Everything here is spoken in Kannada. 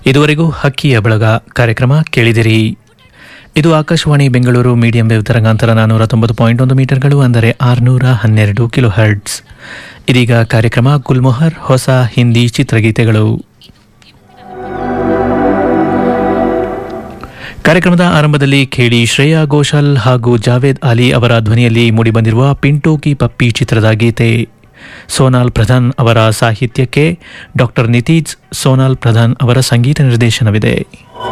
ಇದುವರೆಗೂ ಹಕ್ಕಿಯ ಬಳಗ ಕಾರ್ಯಕ್ರಮ ಕೇಳಿದಿರಿ ಇದು ಆಕಾಶವಾಣಿ ಬೆಂಗಳೂರು ಮೀಡಿಯಂ ವೇವ್ ತರಂಗಾಂತರ ನಾನ್ನೂರ ತೊಂಬತ್ತು ಪಾಯಿಂಟ್ ಒಂದು ಮೀಟರ್ಗಳು ಅಂದರೆ ಆರುನೂರ ಹನ್ನೆರಡು ಕಿಲೋ ಹರ್ಟ್ಸ್ ಇದೀಗ ಕಾರ್ಯಕ್ರಮ ಗುಲ್ಮೊಹರ್ ಹೊಸ ಹಿಂದಿ ಚಿತ್ರಗೀತೆಗಳು ಕಾರ್ಯಕ್ರಮದ ಆರಂಭದಲ್ಲಿ ಕೇಳಿ ಶ್ರೇಯಾ ಘೋಷಾಲ್ ಹಾಗೂ ಜಾವೇದ್ ಅಲಿ ಅವರ ಧ್ವನಿಯಲ್ಲಿ ಮೂಡಿಬಂದಿರುವ ಪಿಂಟೋ ಕಿ ಪಪ್ಪಿ ಚಿತ್ರದ ಗೀತೆ ಸೋನಾಲ್ ಪ್ರಧಾನ್ ಅವರ ಸಾಹಿತ್ಯಕ್ಕೆ ಡಾಕ್ಟರ್ ನಿತೀಜ್ ಸೋನಾಲ್ ಪ್ರಧಾನ್ ಅವರ ಸಂಗೀತ ನಿರ್ದೇಶನವಿದೆ